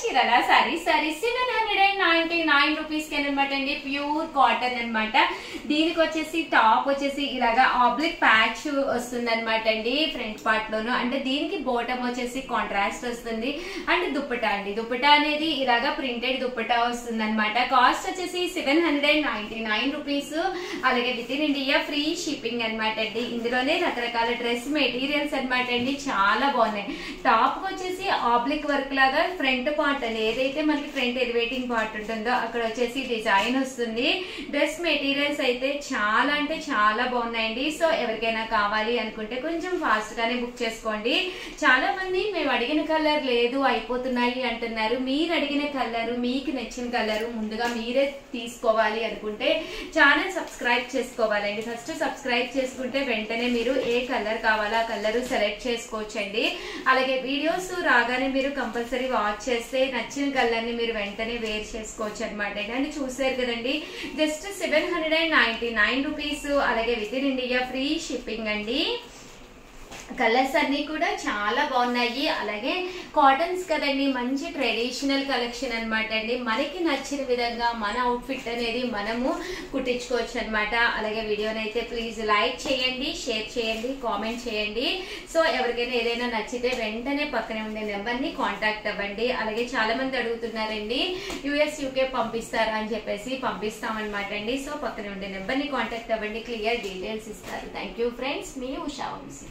చీరల sari sari seven hundred and ninety nine rupees కి అనమాట అండి ప్యూర్ కాటన్ అన్నమాట దీనికి వచ్చేసి టాప్ వచ్చేసి ఇలాగా ఆబ్లిక్ ప్యాచ్ వస్తుంది అనమాట అండి ఫ్రంట్ పార్ట్ లోను అంటే దీనికి బోటమ్ వచ్చేసి కాంట్రాస్ట్ వస్తుంది అండ్ దుప్పటా అండి దుప్పటా అనేది ఇలాగా ప్రింటెడ్ దుప్పటా వస్తుంది అనమాట కాస్ట్ వచ్చేసి seven hundred and ninety nine rupees అలాగే with in India free shipping అనమాట అండి ఇందులోనే రకరకాల డ్రెస్ మెటీరియల్స్ అనమాట అండి చాలా బాగున్నాయి టాప్ వచ్చేసి ఆబ్లిక్ వర్క్ లాగా ఫ్రంట్ పార్ట్ అండి ఏదైతే మనకి ఫ్రంట్ ఎలివేటింగ్ పార్ట్ ఉంటుందో అక్కడ వచ్చేసి డిజైన్ వస్తుంది డ్రెస్ మెటీరియల్స్ అయితే చాలా అంటే చాలా బాగున్నాయండి సో ఎవరికైనా కావాలి అనుకుంటే కొంచెం ఫాస్ట్ గానే బుక్ చేసుకోండి చాలా మంది మేము అడిగిన కలర్ లేదు అయిపోతున్నాయి అంటున్నారు మీరు అడిగిన కలర్ మీకు నచ్చిన కలర్ ముందుగా మీరే తీసుకోవాలి అనుకుంటే ఛానల్ సబ్స్క్రైబ్ చేసుకోవాలండి ఫస్ట్ సబ్స్క్రైబ్ చేసుకుంటే వెంటనే మీరు ఏ కలర్ కావాలో ఆ కలర్ సెలెక్ట్ చేసుకోవచ్చండి అలాగే వీడియోస్ రాగానే మీరు కంపల్సరీ వాచ్ చేస్తే నచ్చిన కలర్ ని మీరు వెంటనే వేర్ చేసుకోవచ్చు అనమాట అండి చూసారు కదండి just seven hundred and ninety nine rupees అలాగే with in India free shipping అండి కలర్స్ అన్ని కూడా చాలా బాగున్నాయి అలాగే కాటన్స్ కదండి మంచి ట్రెడిషనల్ కలెక్షన్ అన్నమాట అండి మనకి నచ్చిన విధంగా మన అవుట్ఫిట్ అనేది మనము కుట్టించుకోవచ్చు అనమాట అలాగే వీడియోనైతే ప్లీజ్ లైక్ చేయండి షేర్ చేయండి కామెంట్ చేయండి సో ఎవరికైనా ఏదైనా నచ్చితే వెంటనే పక్కనే ఉండే నెంబర్ని కాంటాక్ట్ అవ్వండి అలాగే చాలా మంది అడుగుతున్నారండి యుఎస్ యూకే పంపిస్తారా అని చెప్పేసి పంపిస్తామన్నమాట అండి సో పక్కనే ఉండే నెంబర్ని కాంటాక్ట్ అవ్వండి క్లియర్ డీటెయిల్స్ ఇస్తారు థ్యాంక్ యూ ఫ్రెండ్స్ మీ ఉషా వంశీ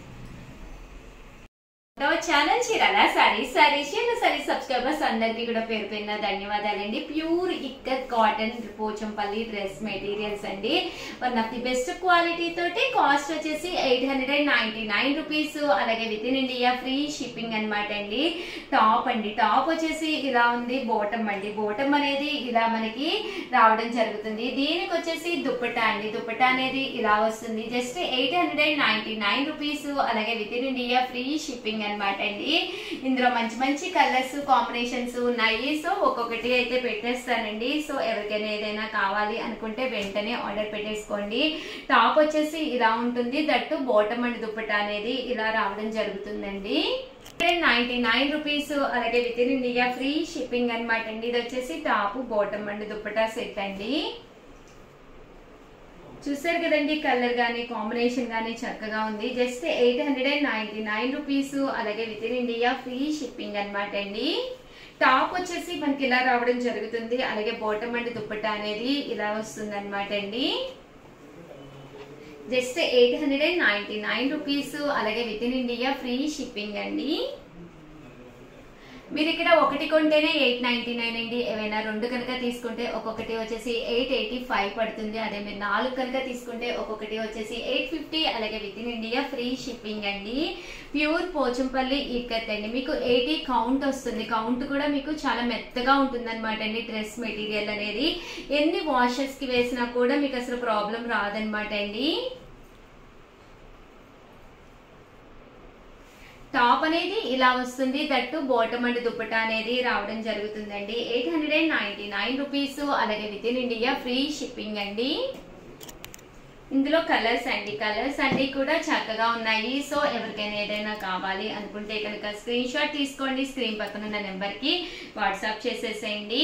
ఛానల్ చీరాల సారీ సారీ చీర సారీ సబ్స్క్రైబర్స్ అందరికీ కూడా పేరు పేరున ధన్యవాదాలండి pure ikat cotton Pochampally dress materials అండి one of the best quality తోటి కాస్ట్ వచ్చేసి eight hundred and ninety nine rupees అలాగే with in India free shipping అనమాట అండి టాప్ అండి టాప్ వచ్చేసి ఇలా ఉంది బోటం అండి బోటం అనేది ఇలా మనకి రావడం జరుగుతుంది దీనికి వచ్చేసి దుప్పటా అండి దుప్పటా అనేది ఇలా వస్తుంది just eight hundred and ninety nine rupees అలాగే with in India free shipping అనమాట అండి ఇందులో మంచి మంచి కలర్స్ కాంబినేషన్స్ ఉన్నాయి సో ఒక్కొక్కటి అయితే పెట్టేస్తానండి సో ఎవరికైనా ఏదైనా కావాలి అనుకుంటే వెంటనే ఆర్డర్ పెట్టేసుకోండి టాప్ వచ్చేసి ఇలా ఉంటుంది దట్టు బోటం అండ్ దుప్పట అనేది ఇలా రావడం జరుగుతుందండి నైన్టీ నైన్ రూపీస్ అలాగే with in India free shipping అనమాట అండి ఇది వచ్చేసి top bottom and dupatta set అండి చూసారు కదండి కలర్ గానీ కాంబినేషన్ గానీ చక్కగా ఉంది just eight hundred and ninety nine rupees అలాగే with in India free shipping అనమాట అండి టాప్ వచ్చేసి మనకి ఇలా రావడం జరుగుతుంది అలాగే బాటమ్ అండ్ దుప్పట్టా అనేది ఇలా వస్తుంది అనమాట అండి just eight hundred and ninety nine rupees అలాగే with in India free shipping అండి మీరు ఇక్కడ ఒకటి కొంటేనే ఎయిట్ నైన్టీ నైన్ అండి ఏవైనా రెండు కనుక తీసుకుంటే ఒక్కొక్కటి వచ్చేసి ఎయిట్ ఎయిటీ ఫైవ్ పడుతుంది అదే మీరు నాలుగు కనుక తీసుకుంటే ఒక్కొక్కటి వచ్చేసి ఎయిట్ ఫిఫ్టీ అలాగే with in India free shipping అండి ప్యూర్ పోచంపల్లి ఇక్కత్ అండి మీకు ఎయిటీ కౌంట్ వస్తుంది కౌంట్ కూడా మీకు చాలా మెత్తగా ఉంటుంది అనమాట అండి డ్రెస్ మెటీరియల్ అనేది ఎన్ని వాషెస్ కి వేసినా కూడా మీకు అసలు ప్రాబ్లం రాదనమాట అండి టాప్ అనేది ఇలా వస్తుంది దట్టు బాటమ్ అండ్ దుప్పటా అనేది రావడం జరుగుతుందండి eight hundred and ninety nine rupees అలాగే with in India free shipping అండి ఇందులో కలర్స్ అండి కలర్స్ అన్ని కూడా చక్కగా ఉన్నాయి సో ఎవరికైనా ఏదైనా కావాలి అనుకుంటే కనుక స్క్రీన్ షాట్ తీసుకోండి స్క్రీన్ పక్కన ఉన్న నెంబర్కి వాట్సాప్ చేసేసేయండి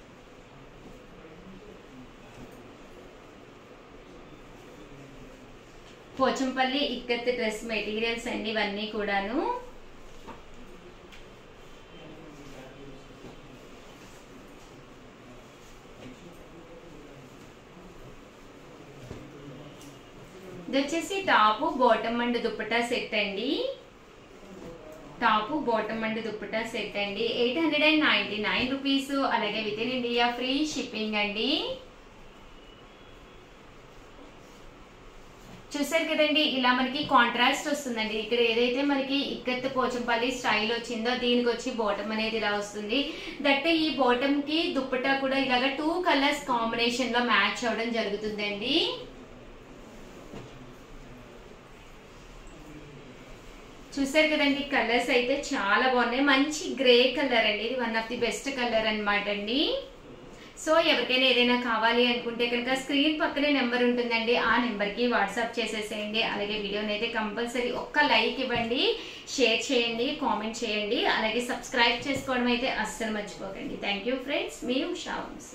పోచంపల్లి ఇక్కత్ డ్రెస్ మెటీరియల్స్ అండి ఇవన్నీ కూడాను ఇది వచ్చేసి top bottom and dupatta set అండి top bottom and dupatta set అండి eight hundred and ninety nine rupees అలాగే with in India free shipping అండి చూసారు కదండి ఇలా మనకి కాంట్రాస్ట్ వస్తుందండి ఇక్కడ ఏదైతే మనకి ఇక్కత్ పోచంపల్లి స్టైల్ వచ్చిందో దీనికి వచ్చి బాటమ్ అనేది ఇలా వస్తుంది దట్టే ఈ బాటమ్ కి దుప్పటా కూడా ఇలాగ టూ కలర్స్ కాంబినేషన్ లో మ్యాచ్ అవ్వడం జరుగుతుందండి చూసారు కదండి కలర్స్ అయితే చాలా బాగున్నాయి మంచి గ్రే కలర్ అండి ఇది one of the best colour అనమాట అండి సో ఎవరికైనా ఏదైనా కావాలి అనుకుంటే కనుక స్క్రీన్ పక్కనే నెంబర్ ఉంటుందండి ఆ నెంబర్కి వాట్సాప్ చేసేసేయండి అలాగే వీడియోని అయితే కంపల్సరీ ఒక్క లైక్ ఇవ్వండి షేర్ చేయండి కామెంట్ చేయండి అలాగే సబ్స్క్రైబ్ చేసుకోవడం అయితే అస్సలు మర్చిపోకండి థ్యాంక్ యూ ఫ్రెండ్స్ మీ ఉషా వంశీ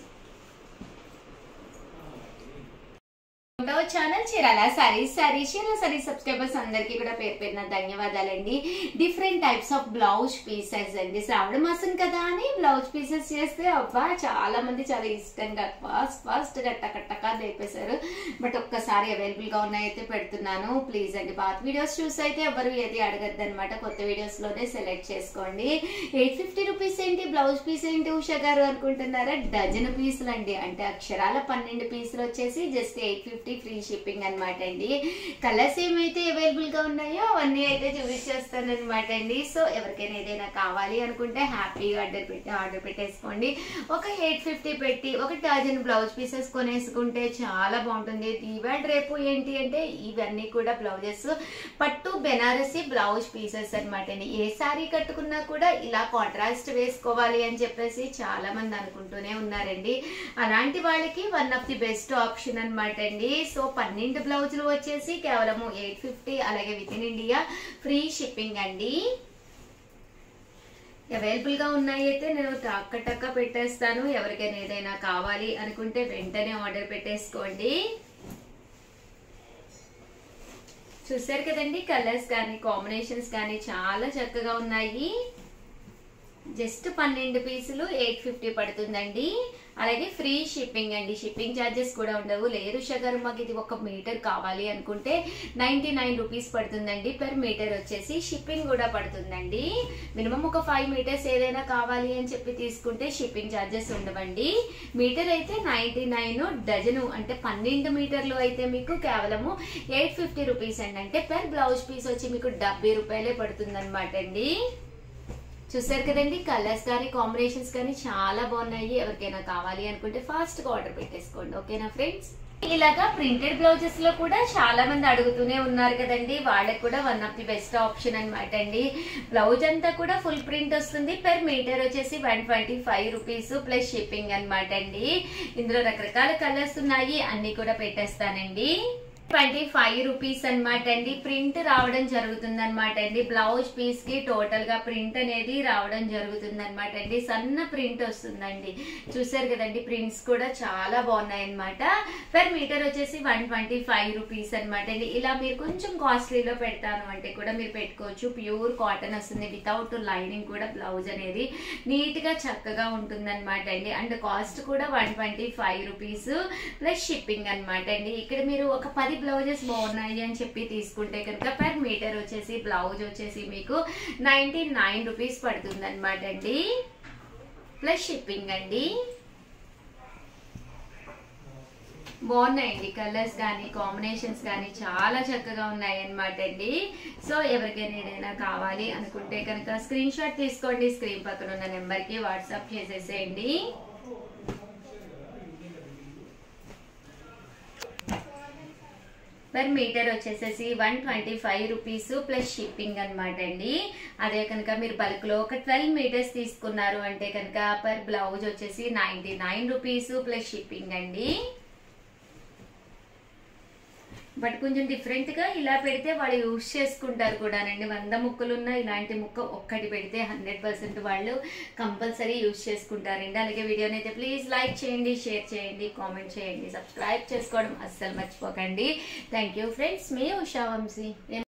రెండవ ఛానల్ చీరాల సారీ సారీ చీరాల సారీ సబ్స్క్రైబర్స్ అందరికీ కూడా పేరు పేరున ధన్యవాదాలండి different types of blouse pieces అండి శ్రావణ మాసం కదా అని బ్లౌజ్ పీసెస్ చేస్తే అబ్బా చాలా మంది చాలా ఇష్టంగా ఫాస్ట్ ఫాస్ట్ గా టక లేపేశారు బట్ ఒక్కసారి అవైలబుల్ గా ఉన్నాయైతే పెడుతున్నాను ప్లీజ్ అండి పాత వీడియోస్ చూసి అయితే ఎవరు ఏది అడగద్దు అనమాట కొత్త వీడియోస్ లోనే సెలెక్ట్ చేసుకోండి ఎయిట్ ఫిఫ్టీ రూపీస్ ఏంటి బ్లౌజ్ పీస్ ఏంటి ఉషా గారు అనుకుంటున్నారా డజన్ పీసులు అండి అంటే అక్షరాల పన్నెండు పీసులు వచ్చేసి just eight fifty free shipping అనమాట అండి కలర్స్ ఏమైతే అవైలబుల్ గా ఉన్నాయో అవన్నీ అయితే చూపించేస్తాను అనమాట అండి సో ఎవరికైనా ఏదైనా కావాలి అనుకుంటే హ్యాపీగా ఆర్డర్ పెట్టి ఆర్డర్ పెట్టేసుకోండి ఒక ఎయిట్ ఫిఫ్టీ పెట్టి ఒక డజన్ బ్లౌజ్ పీసెస్ కొనేసుకుంటే చాలా బాగుంటుంది ఇవాళ రేపు ఏంటి అంటే ఇవన్నీ కూడా బ్లౌజెస్ పట్టు బెనారసి బ్లౌజ్ పీసెస్ అనమాట అండి ఏ సారీ కట్టుకున్నా కూడా ఇలా కాంట్రాస్ట్ వేసుకోవాలి అని చెప్పేసి చాలా మంది అనుకుంటూనే ఉన్నారండి అలాంటి వాళ్ళకి one of the best option అనమాట అండి సో పన్నెండు బ్లౌజులు వచ్చేసి కేవలము ఎయిట్ ఫిఫ్టీ అలాగే with in India free shipping అండి అవైలబుల్ గా ఉన్నాయి అయితే నేను టక్క టక్క పెట్టేస్తాను ఎవరికైనా ఏదైనా కావాలి అనుకుంటే వెంటనే ఆర్డర్ పెట్టేసుకోండి చూసారు కదండి కలర్స్ కానీ కాంబినేషన్స్ కానీ చాలా చక్కగా ఉన్నాయి జస్ట్ పన్నెండు పీసులు ఎయిట్ ఫిఫ్టీ పడుతుందండి అలాగే ఫ్రీ షిప్పింగ్ అండి షిప్పింగ్ ఛార్జెస్ కూడా ఉండవు లేదు షగర్ మాకు ఇది ఒక మీటర్ కావాలి అనుకుంటే నైంటీ నైన్ రూపీస్ పడుతుందండి పర్ మీటర్ వచ్చేసి షిప్పింగ్ కూడా పడుతుందండి మినిమం ఒక ఫైవ్ మీటర్స్ ఏదైనా కావాలి అని చెప్పి తీసుకుంటే షిప్పింగ్ ఛార్జెస్ ఉండవండి మీటర్ అయితే నైంటీ నైన్ డజను అంటే పన్నెండు మీటర్లు అయితే మీకు కేవలము ఎయిట్ ఫిఫ్టీ రూపీస్ అండి అంటే పర్ బ్లౌజ్ పీస్ వచ్చి మీకు డెబ్బై రూపాయలే పడుతుంది అనమాట అండి చూసారు కదండి కలర్స్ కానీ కాంబినేషన్స్ కానీ చాలా బాగున్నాయి ఎవరికైనా కావాలి అనుకుంటే ఫాస్ట్ గా ఆర్డర్ పెట్టేసుకోండి ఓకేనా ఫ్రెండ్స్ ఇలాగా ప్రింటెడ్ బ్లౌజెస్ లో కూడా చాలా మంది అడుగుతూనే ఉన్నారు కదండి వాళ్ళకి కూడా one of the best option అనమాట అండి బ్లౌజ్ అంతా కూడా ఫుల్ ప్రింట్ వస్తుంది పెర్ మీటర్ వచ్చేసి one twenty five rupees plus shipping అనమాట అండి ఇందులో రకరకాల కలర్స్ ఉన్నాయి అన్ని కూడా పెట్టేస్తానండి ట్వంటీ ఫైవ్ రూపీస్ అనమాట అండి ప్రింట్ రావడం జరుగుతుంది అనమాట అండి బ్లౌజ్ పీస్ కి టోటల్ గా ప్రింట్ అనేది రావడం జరుగుతుంది అనమాట అండి సన్న ప్రింట్ వస్తుందండి చూసారు కదండి ప్రింట్స్ కూడా చాలా బాగున్నాయి అనమాట పర్ మీటర్ వచ్చేసి వన్ ట్వంటీ ఫైవ్ రూపీస్ అనమాట అండి ఇలా మీరు కొంచెం కాస్ట్లీలో పెడతాను అంటే కూడా మీరు పెట్టుకోవచ్చు ప్యూర్ కాటన్ వస్తుంది వితౌట్ లైనింగ్ కూడా బ్లౌజ్ అనేది నీట్ గా చక్కగా ఉంటుంది అనమాట అండి అండ్ కాస్ట్ కూడా one twenty five rupees plus shipping అనమాట అండి ఇక్కడ మీరు ఒక పది బ్లౌజెస్ బాగున్నాయి అని చెప్పి తీసుకుంటే కనుక పర్ మీటర్ వచ్చేసి బ్లౌజ్ వచ్చేసి మీకు నైన్టీ నైన్ రూపీస్ పడుతుంది అనమాట అండి ప్లస్ షిప్పింగ్ అండి బాగున్నాయండి కలర్స్ కానీ కాంబినేషన్స్ కానీ చాలా చక్కగా ఉన్నాయి అనమాట అండి సో ఎవరికైనా ఏదైనా కావాలి అనుకుంటే కనుక స్క్రీన్ షాట్ తీసుకోండి స్క్రీన్ పక్కన ఉన్న నెంబర్కి వాట్సాప్ చేసేసేయండి పర్ మీటర్ వచ్చేసేసి one twenty five rupees plus shipping అనమాట అండి అదే కనుక మీరు బల్క్ లో ఒక ట్వెల్వ్ మీటర్స్ తీసుకున్నారు అంటే కనుక పర్ బ్లౌజ్ వచ్చేసి ninety nine rupees plus shipping అండి బట్ కొంచెం డిఫరెంట్ గా ఇలా పెడితే వాళ్ళు యూస్ చేసుకుంటారు కూడానండి వంద ముక్కలున్న ఇలాంటి ముక్క ఒక్కటి పెడితే హండ్రెడ్ పర్సెంట్ వాళ్ళు కంపల్సరీ యూస్ చేసుకుంటారండి అలాగే వీడియోని అయితే ప్లీజ్ లైక్ చేయండి షేర్ చేయండి కామెంట్ చేయండి సబ్స్క్రైబ్ చేసుకోవడం అస్సలు మర్చిపోకండి థ్యాంక్ యూ ఫ్రెండ్స్ మీ ఉషా వంశీ